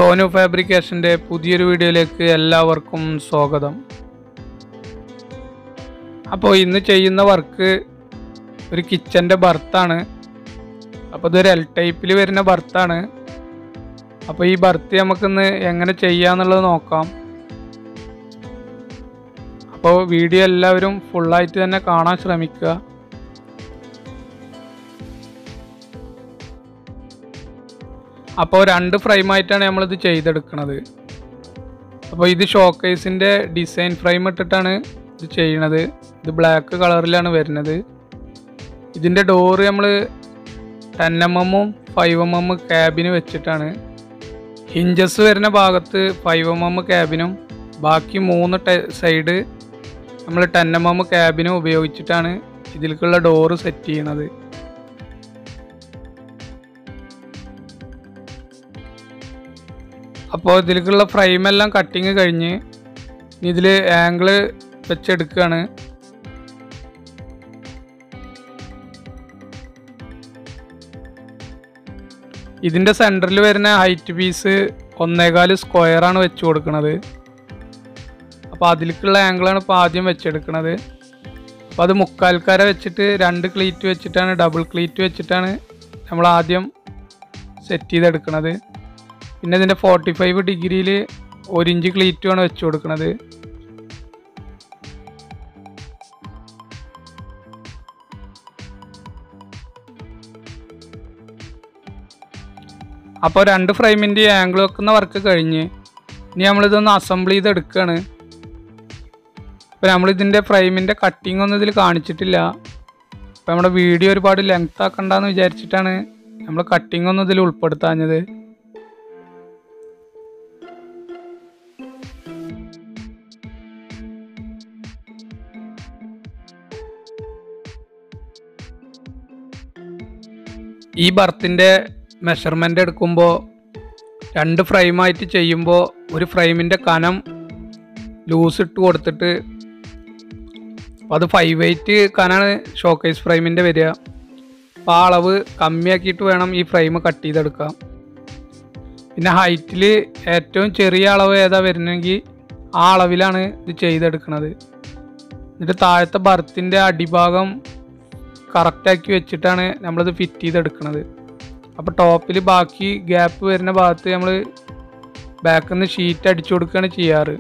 സോനു ഫാബ്രിക്കേഷൻ്റെ പുതിയൊരു വീഡിയോയിലേക്ക് എല്ലാവർക്കും സ്വാഗതം അപ്പോൾ ഇന്ന് ചെയ്യുന്ന വർക്ക് ഒരു കിച്ചൻ്റെ ബർത്താണ് അപ്പോൾ ഇതൊരു എൽ ടൈപ്പിൽ വരുന്ന ബർത്താണ് അപ്പോൾ ഈ ബർത്ത് നമുക്കിന്ന് എങ്ങനെ ചെയ്യാന്നുള്ളത് നോക്കാം അപ്പോൾ വീഡിയോ എല്ലാവരും ഫുള്ളായിട്ട് തന്നെ കാണാൻ ശ്രമിക്കുക അപ്പോൾ രണ്ട് ഫ്രെയിമായിട്ടാണ് നമ്മളിത് ചെയ്തെടുക്കുന്നത് അപ്പോൾ ഇത് ഷോക്കേസിൻ്റെ ഡിസൈൻ ഫ്രെയിം ഇട്ടിട്ടാണ് ഇത് ചെയ്യണത് ഇത് ബ്ലാക്ക് കളറിലാണ് വരുന്നത് ഇതിൻ്റെ ഡോറ് നമ്മൾ ടെൻ എം എമ്മും ഫൈവ് എം എം ക്യാബിന് വെച്ചിട്ടാണ് ഹിഞ്ചസ് വരുന്ന ഭാഗത്ത് ഫൈവ് എം എം ക്യാബിനും ബാക്കി മൂന്ന് സൈഡ് നമ്മൾ ടെൻ എം എം ക്യാബിനും ഉപയോഗിച്ചിട്ടാണ് ഇതിലേക്കുള്ള ഡോറ് സെറ്റ് ചെയ്യണത് അപ്പോൾ ഇതിലേക്കുള്ള ഫ്രെയിമെല്ലാം കട്ടിങ് കഴിഞ്ഞ് ഇതിൽ ആംഗിള് വെച്ചെടുക്കുകയാണ് ഇതിൻ്റെ സെൻറ്ററിൽ വരുന്ന ഹൈറ്റ് പീസ് ഒന്നേകാല് സ്ക്വയറാണ് വെച്ച് കൊടുക്കുന്നത് അപ്പോൾ അതിലേക്കുള്ള ആംഗിളാണ് ഇപ്പോൾ ആദ്യം വെച്ചെടുക്കുന്നത് അപ്പോൾ അത് മുക്കാൽക്കാര വെച്ചിട്ട് രണ്ട് ക്ലീറ്റ് വെച്ചിട്ടാണ് ഡബിൾ ക്ലീറ്റ് വെച്ചിട്ടാണ് നമ്മൾ ആദ്യം സെറ്റ് ചെയ്തെടുക്കുന്നത് പിന്നെ ഇതിൻ്റെ ഫോർട്ടി ഫൈവ് ഡിഗ്രിയിൽ ഒരു ഇഞ്ച് ക്ലീറ്റുമാണ് വെച്ച് കൊടുക്കുന്നത് അപ്പോൾ രണ്ട് ഫ്രെയിമിൻ്റെ ആംഗിൾ വെക്കുന്ന വർക്ക് കഴിഞ്ഞ് ഇനി നമ്മളിതൊന്ന് അസംബിൾ ചെയ്ത് എടുക്കുകയാണ് അപ്പോൾ നമ്മളിതിൻ്റെ ഫ്രെയിമിൻ്റെ കട്ടിംഗ് ഒന്നും ഇതിൽ കാണിച്ചിട്ടില്ല അപ്പോൾ നമ്മുടെ വീഡിയോ ഒരുപാട് ലെങ്ത് ആക്കണ്ടെന്ന് വിചാരിച്ചിട്ടാണ് നമ്മൾ കട്ടിംഗ് ഒന്നും ഇതിൽ ഉൾപ്പെടുത്താഞ്ഞത് ഈ ബർത്തിൻ്റെ മെഷർമെൻ്റ് എടുക്കുമ്പോൾ രണ്ട് ഫ്രെയിമായിട്ട് ചെയ്യുമ്പോൾ ഒരു ഫ്രെയിമിൻ്റെ കനം ലൂസ് ഇട്ട് കൊടുത്തിട്ട് അപ്പോൾ അത് ഫൈവ് എയ്റ്റ് കനാണ് ഷോക്കേസ് ഫ്രെയിമിൻ്റെ വരിക അപ്പോൾ ആ അളവ് കമ്മിയാക്കിയിട്ട് വേണം ഈ ഫ്രെയിം കട്ട് ചെയ്തെടുക്കാം പിന്നെ ഹൈറ്റിൽ ഏറ്റവും ചെറിയ അളവ് ഏതാ വരുന്നെങ്കിൽ ആ അളവിലാണ് ഇത് ചെയ്തെടുക്കുന്നത് എന്നിട്ട് താഴത്തെ ബർത്തിൻ്റെ അടിഭാഗം കറക്റ്റാക്കി വെച്ചിട്ടാണ് നമ്മളിത് ഫിറ്റ് ചെയ്തെടുക്കുന്നത് അപ്പോൾ ടോപ്പിൽ ബാക്കി ഗ്യാപ്പ് വരുന്ന ഭാഗത്ത് നമ്മൾ ബാക്കിൽ നിന്ന് ഷീറ്റ് അടിച്ചു കൊടുക്കുകയാണ് ചെയ്യാറ്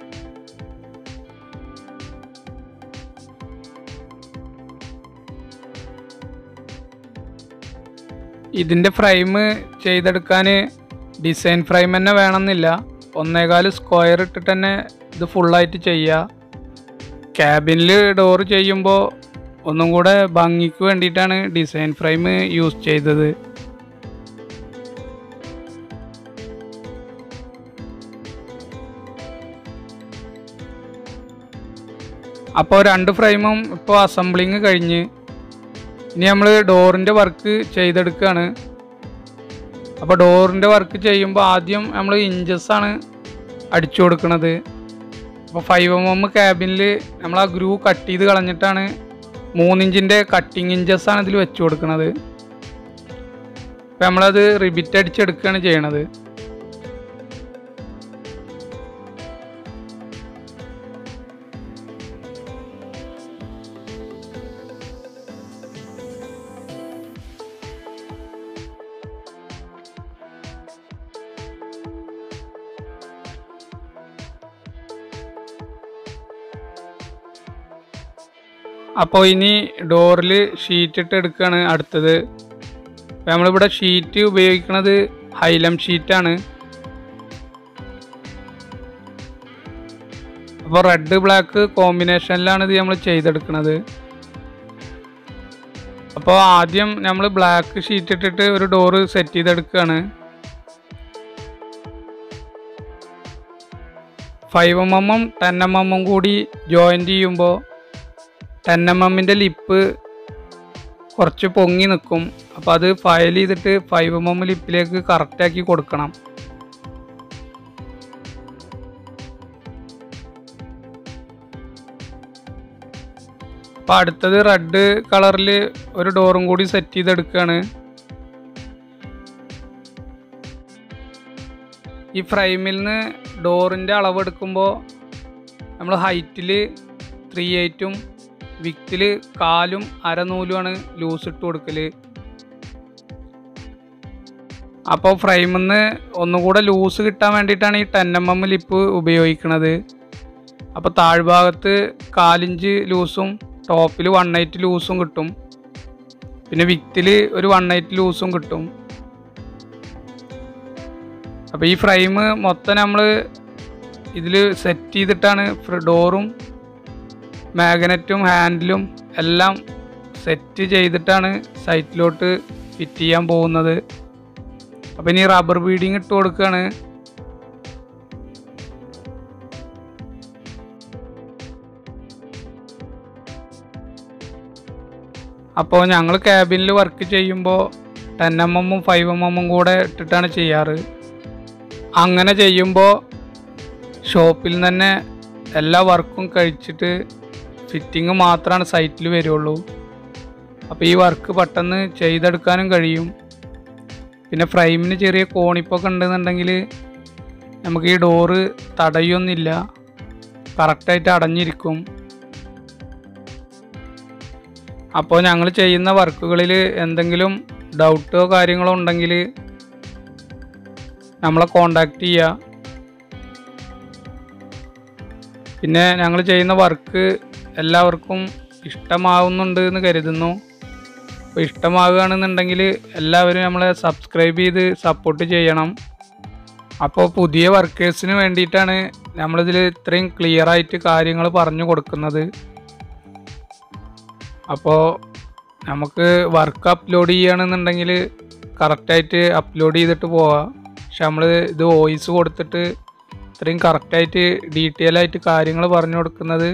ഇതിൻ്റെ ഫ്രെയിം ചെയ്തെടുക്കാൻ ഡിസൈൻ ഫ്രെയിം തന്നെ വേണമെന്നില്ല ഒന്നേകാല് സ്ക്വയർ ഇട്ടിട്ട് തന്നെ ഇത് ഫുള്ളായിട്ട് ചെയ്യുക ക്യാബിനിൽ ഡോർ ചെയ്യുമ്പോൾ ഒന്നും കൂടെ ഭംഗിക്ക് വേണ്ടിയിട്ടാണ് ഡിസൈൻ ഫ്രെയിം യൂസ് ചെയ്തത് അപ്പോൾ രണ്ട് ഫ്രെയിമും ഇപ്പോൾ അസംബ്ലിങ് കഴിഞ്ഞ് ഇനി നമ്മൾ ഡോറിൻ്റെ വർക്ക് ചെയ്തെടുക്കുകയാണ് അപ്പോൾ ഡോറിൻ്റെ വർക്ക് ചെയ്യുമ്പോൾ ആദ്യം നമ്മൾ ഇഞ്ചസ് ആണ് അടിച്ചു കൊടുക്കുന്നത് അപ്പോൾ ഫൈവ് എം എം ക്യാബിനിൽ നമ്മൾ ആ ഗ്രൂ കട്ട് ചെയ്ത് കളഞ്ഞിട്ടാണ് മൂന്നിഞ്ചിൻ്റെ കട്ടിങ് ഇഞ്ചസ് ആണ് ഇതിൽ വെച്ച് കൊടുക്കുന്നത് അപ്പം നമ്മളത് റിബിറ്റ് അടിച്ചെടുക്കുകയാണ് ചെയ്യണത് അപ്പോൾ ഇനി ഡോറിൽ ഷീറ്റ് ഇട്ട് എടുക്കുകയാണ് അടുത്തത് അപ്പോൾ നമ്മളിവിടെ ഷീറ്റ് ഉപയോഗിക്കുന്നത് ഹൈലം ഷീറ്റാണ് അപ്പോൾ റെഡ് ബ്ലാക്ക് കോമ്പിനേഷനിലാണ് ഇത് നമ്മൾ ചെയ്തെടുക്കുന്നത് അപ്പോൾ ആദ്യം നമ്മൾ ബ്ലാക്ക് ഷീറ്റ് ഇട്ടിട്ട് ഒരു ഡോറ് സെറ്റ് ചെയ്തെടുക്കുകയാണ് ഫൈവ് എം എമ്മും ടെൻ എം എമ്മും കൂടി ജോയിൻറ്റ് ചെയ്യുമ്പോൾ ടെൻ എം എമ്മിൻ്റെ ലിപ്പ് കുറച്ച് പൊങ്ങി നിൽക്കും അപ്പോൾ അത് ഫയൽ ചെയ്തിട്ട് ഫൈവ് എം എം ലിപ്പിലേക്ക് കറക്റ്റാക്കി കൊടുക്കണം അപ്പോൾ അടുത്തത് റെഡ് കളറിൽ ഒരു ഡോറും കൂടി സെറ്റ് ചെയ്തെടുക്കുകയാണ് ഈ ഫ്രെയിമിൽ നിന്ന് ഡോറിൻ്റെ അളവ് എടുക്കുമ്പോൾ നമ്മൾ ഹൈറ്റിൽ ത്രീ എയ്റ്റും വിക്തിൽ കാലും അരനൂലുമാണ് ലൂസ് ഇട്ട് കൊടുക്കൽ അപ്പോൾ ഫ്രെയിമിൽ നിന്ന് ഒന്നുകൂടെ ലൂസ് കിട്ടാൻ വേണ്ടിയിട്ടാണ് ഈ ടെൻ എം എം ലിപ്പ് ഉപയോഗിക്കുന്നത് അപ്പോൾ താഴ്ഭാഗത്ത് കാലിഞ്ച് ലൂസും ടോപ്പിൽ വൺ എയ്റ്റ് ലൂസും കിട്ടും പിന്നെ വിക്തിൽ ഒരു വൺ എയ്റ്റ് ലൂസും കിട്ടും അപ്പോൾ ഈ ഫ്രെയിം മൊത്തം നമ്മൾ ഇതിൽ സെറ്റ് ചെയ്തിട്ടാണ് ഡോറും മാഗ്നറ്റും ഹാൻഡിലും എല്ലാം സെറ്റ് ചെയ്തിട്ടാണ് സൈറ്റിലോട്ട് ഫിറ്റ് ചെയ്യാൻ പോകുന്നത് അപ്പം ഇനി റബ്ബർ ബീഡിങ് ഇട്ട് കൊടുക്കുകയാണ് അപ്പോൾ ഞങ്ങൾ ക്യാബിനിൽ വർക്ക് ചെയ്യുമ്പോൾ ടെൻ എം എമ്മും ഫൈവ് എം എമ്മും കൂടെ ഇട്ടിട്ടാണ് ചെയ്യാറ് അങ്ങനെ ചെയ്യുമ്പോൾ ഷോപ്പിൽ നിന്ന് തന്നെ എല്ലാ വർക്കും കഴിച്ചിട്ട് ഫിറ്റിങ് മാത്രമാണ് സൈറ്റിൽ വരുള്ളൂ അപ്പോൾ ഈ വർക്ക് പെട്ടെന്ന് ചെയ്തെടുക്കാനും കഴിയും പിന്നെ ഫ്രെയിമിന് ചെറിയ കോണിപ്പൊക്കെ ഉണ്ടെന്നുണ്ടെങ്കിൽ നമുക്ക് ഈ ഡോറ് തടയൊന്നുമില്ല കറക്റ്റായിട്ട് അടഞ്ഞിരിക്കും അപ്പോൾ ഞങ്ങൾ ചെയ്യുന്ന വർക്കുകളിൽ എന്തെങ്കിലും ഡൗട്ടോ കാര്യങ്ങളോ ഉണ്ടെങ്കിൽ നമ്മളെ കോണ്ടാക്ട് ചെയ്യുക പിന്നെ ഞങ്ങൾ ചെയ്യുന്ന വർക്ക് എല്ലാവർക്കും ഇഷ്ടമാവുന്നുണ്ട് എന്ന് കരുതുന്നു അപ്പോൾ ഇഷ്ടമാവുകയാണെന്നുണ്ടെങ്കിൽ എല്ലാവരും നമ്മളെ സബ്സ്ക്രൈബ് ചെയ്ത് സപ്പോർട്ട് ചെയ്യണം അപ്പോൾ പുതിയ വർക്കേഴ്സിന് വേണ്ടിയിട്ടാണ് നമ്മളിതിൽ ഇത്രയും ക്ലിയർ ആയിട്ട് കാര്യങ്ങൾ പറഞ്ഞു കൊടുക്കുന്നത് അപ്പോൾ നമുക്ക് വർക്ക് അപ്ലോഡ് ചെയ്യുകയാണെന്നുണ്ടെങ്കിൽ കറക്റ്റായിട്ട് അപ്ലോഡ് ചെയ്തിട്ട് പോവാം പക്ഷെ നമ്മൾ ഇത് വോയിസ് കൊടുത്തിട്ട് ഇത്രയും കറക്റ്റായിട്ട് ഡീറ്റെയിൽ ആയിട്ട് കാര്യങ്ങൾ പറഞ്ഞു കൊടുക്കുന്നത്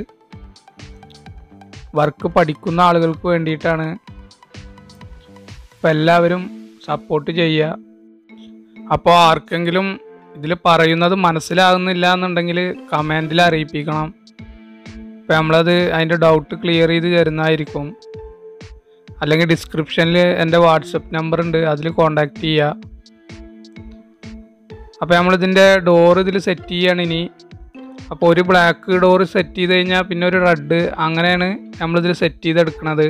വർക്ക് പഠിക്കുന്ന ആളുകൾക്ക് വേണ്ടിയിട്ടാണ് അപ്പോൾ എല്ലാവരും സപ്പോർട്ട് ചെയ്യുക അപ്പോൾ ആർക്കെങ്കിലും ഇതിൽ പറയുന്നത് മനസ്സിലാകുന്നില്ല എന്നുണ്ടെങ്കിൽ കമൻറ്റിൽ അറിയിപ്പിക്കണം അപ്പോൾ നമ്മളത് അതിൻ്റെ ഡൗട്ട് ക്ലിയർ ചെയ്ത് തരുന്നതായിരിക്കും അല്ലെങ്കിൽ ഡിസ്ക്രിപ്ഷനിൽ എൻ്റെ വാട്സപ്പ് നമ്പർ ഉണ്ട് അതിൽ കോണ്ടാക്ട് ചെയ്യുക അപ്പോൾ നമ്മളിതിൻ്റെ ഡോർ ഇതിൽ സെറ്റ് ചെയ്യാണ് ഇനി അപ്പോൾ ഒരു ബ്ലാക്ക് ഡോർ സെറ്റ് ചെയ്ത് കഴിഞ്ഞാൽ പിന്നെ ഒരു റെഡ് അങ്ങനെയാണ് നമ്മളിതിൽ സെറ്റ് ചെയ്തെടുക്കുന്നത്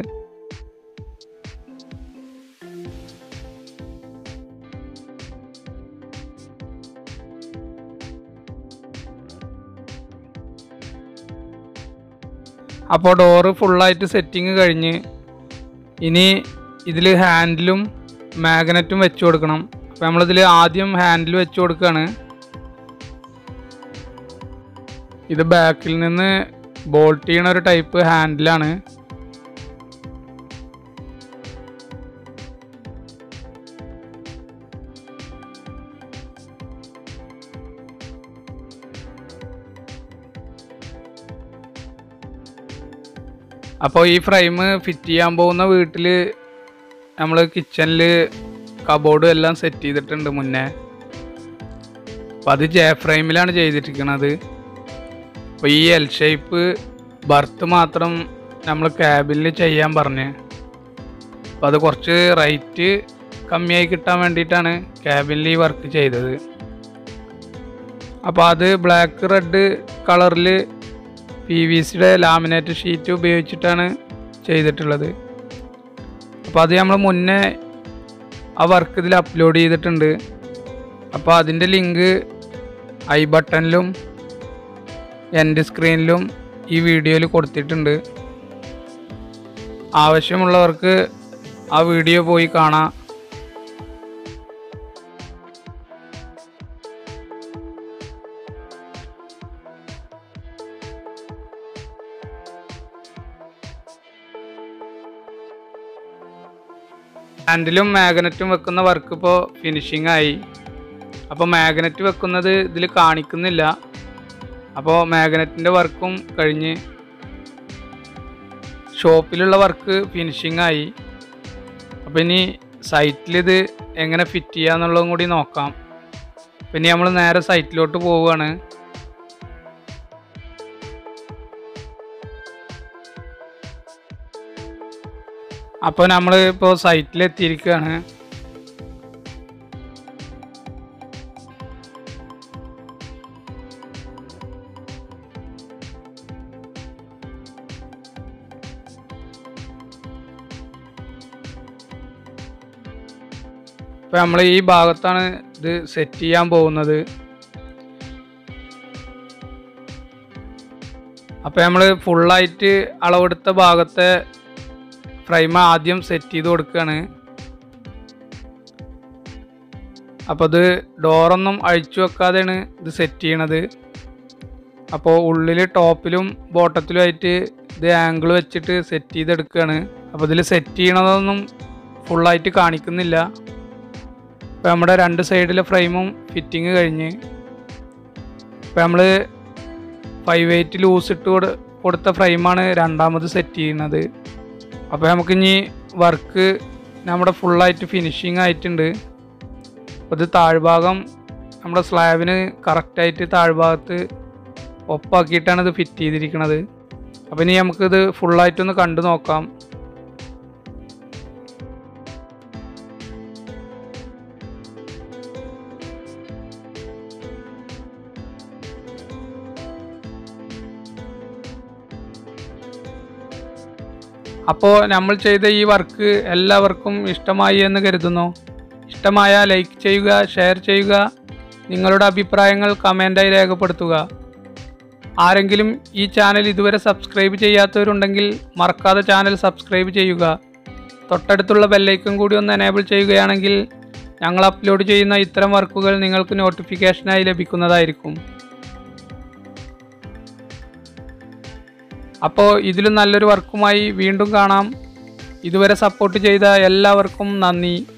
അപ്പോൾ ഡോറ് ഫുള്ളായിട്ട് സെറ്റിങ് കഴിഞ്ഞ് ഇനി ഇതിൽ ഹാൻഡിലും മാഗ്നറ്റും വെച്ച് കൊടുക്കണം അപ്പോൾ നമ്മളിതിൽ ആദ്യം ഹാൻഡിൽ വെച്ച് കൊടുക്കുകയാണ് ഇത് ബാക്കിൽ നിന്ന് ബോൾട്ട് ചെയ്യണ ഒരു ടൈപ്പ് ഹാൻഡിലാണ് അപ്പോൾ ഈ ഫ്രെയിം ഫിറ്റ് ചെയ്യാൻ പോകുന്ന വീട്ടിൽ നമ്മൾ കിച്ചണിൽ കബോർഡും എല്ലാം സെറ്റ് ചെയ്തിട്ടുണ്ട് മുന്നേ അപ്പം അത് ജെ ഫ്രെയിമിലാണ് ചെയ്തിരിക്കുന്നത് അപ്പോൾ ഈ എൽ ഷേപ്പ് ബർത്ത് മാത്രം നമ്മൾ ക്യാബിനിൽ ചെയ്യാൻ പറഞ്ഞ് അപ്പോൾ അത് കുറച്ച് റേറ്റ് കമ്മിയായി കിട്ടാൻ വേണ്ടിയിട്ടാണ് ക്യാബിനിൽ ഈ വർക്ക് ചെയ്തത് അപ്പോൾ അത് ബ്ലാക്ക് റെഡ് കളറിൽ പി വി സിയുടെ ലാമിനേറ്റ് ഷീറ്റ് ഉപയോഗിച്ചിട്ടാണ് ചെയ്തിട്ടുള്ളത് അപ്പോൾ അത് നമ്മൾ മുന്നേ ആ വർക്ക് ഇതിൽ അപ്ലോഡ് ചെയ്തിട്ടുണ്ട് അപ്പോൾ അതിൻ്റെ ലിങ്ക് ഐ ബട്ടണിലും എൻ്റെ സ്ക്രീനിലും ഈ വീഡിയോയിൽ കൊടുത്തിട്ടുണ്ട് ആവശ്യമുള്ളവർക്ക് ആ വീഡിയോ പോയി കാണാം ഹാൻഡിലും മാഗ്നറ്റും വെക്കുന്ന വർക്ക് ഇപ്പോൾ ഫിനിഷിംഗ് ആയി അപ്പോൾ മാഗ്നറ്റ് വെക്കുന്നത് ഇതിൽ കാണിക്കുന്നില്ല അപ്പോൾ മാഗ്നറ്റിൻ്റെ വർക്കും കഴിഞ്ഞ് ഷോപ്പിലുള്ള വർക്ക് ഫിനിഷിംഗ് ആയി അപ്പോൾ ഇനി സൈറ്റിൽ ഇത് എങ്ങനെ ഫിറ്റ് ചെയ്യുക എന്നുള്ളതും കൂടി നോക്കാം പിന്നെ നമ്മൾ നേരെ സൈറ്റിലോട്ട് പോവുകയാണ് അപ്പോൾ നമ്മൾ ഇപ്പോൾ സൈറ്റിൽ എത്തിയിരിക്കുകയാണ് അപ്പോൾ നമ്മൾ ഈ ഭാഗത്താണ് ഇത് സെറ്റ് ചെയ്യാൻ പോകുന്നത് അപ്പോൾ നമ്മൾ ഫുള്ളായിട്ട് അളവെടുത്ത ഭാഗത്തെ ഫ്രെയിം ആദ്യം സെറ്റ് ചെയ്ത് കൊടുക്കുകയാണ് അപ്പോൾ ഇത് ഡോറൊന്നും അഴിച്ചു വെക്കാതെയാണ് ഇത് സെറ്റ് ചെയ്യണത് അപ്പോൾ ഉള്ളിൽ ടോപ്പിലും ബോട്ടത്തിലുമായിട്ട് ഇത് ആംഗിൾ വെച്ചിട്ട് സെറ്റ് ചെയ്തെടുക്കുകയാണ് അപ്പോൾ ഇതിൽ സെറ്റ് ചെയ്യണതൊന്നും ഫുള്ളായിട്ട് കാണിക്കുന്നില്ല ഇപ്പോൾ നമ്മുടെ രണ്ട് സൈഡിലെ ഫ്രെയിമും ഫിറ്റിങ് കഴിഞ്ഞ് ഇപ്പോൾ നമ്മൾ ഫൈവ് എയ്റ്റ് ലൂസ് ഇട്ട് കൊടു കൊടുത്ത ഫ്രെയിമാണ് രണ്ടാമത് സെറ്റ് ചെയ്യുന്നത് അപ്പോൾ നമുക്കിനി വർക്ക് നമ്മുടെ ഫുള്ളായിട്ട് ഫിനിഷിങ് ആയിട്ടുണ്ട് അപ്പോൾ ഇത് താഴ്ഭാഗം നമ്മുടെ സ്ലാബിന് കറക്റ്റായിട്ട് താഴ്ഭാഗത്ത് ഒപ്പാക്കിയിട്ടാണ് ഇത് ഫിറ്റ് ചെയ്തിരിക്കുന്നത് അപ്പോൾ ഇനി നമുക്കിത് ഫുള്ളായിട്ടൊന്ന് കണ്ടു നോക്കാം അപ്പോൾ നമ്മൾ ചെയ്ത ഈ വർക്ക് എല്ലാവർക്കും ഇഷ്ടമായി എന്ന് കരുതുന്നു ഇഷ്ടമായ ലൈക്ക് ചെയ്യുക ഷെയർ ചെയ്യുക നിങ്ങളുടെ അഭിപ്രായങ്ങൾ കമൻ്റായി രേഖപ്പെടുത്തുക ആരെങ്കിലും ഈ ചാനൽ ഇതുവരെ സബ്സ്ക്രൈബ് ചെയ്യാത്തവരുണ്ടെങ്കിൽ മറക്കാതെ ചാനൽ സബ്സ്ക്രൈബ് ചെയ്യുക തൊട്ടടുത്തുള്ള ബെല്ലൈക്കൺ കൂടി ഒന്ന് എനേബിൾ ചെയ്യുകയാണെങ്കിൽ ഞങ്ങൾ അപ്ലോഡ് ചെയ്യുന്ന ഇത്തരം വർക്കുകൾ നിങ്ങൾക്ക് നോട്ടിഫിക്കേഷനായി ലഭിക്കുന്നതായിരിക്കും അപ്പോൾ ഇതിലും നല്ലൊരു വർക്കുമായി വീണ്ടും കാണാം ഇതുവരെ സപ്പോർട്ട് ചെയ്ത എല്ലാവർക്കും നന്ദി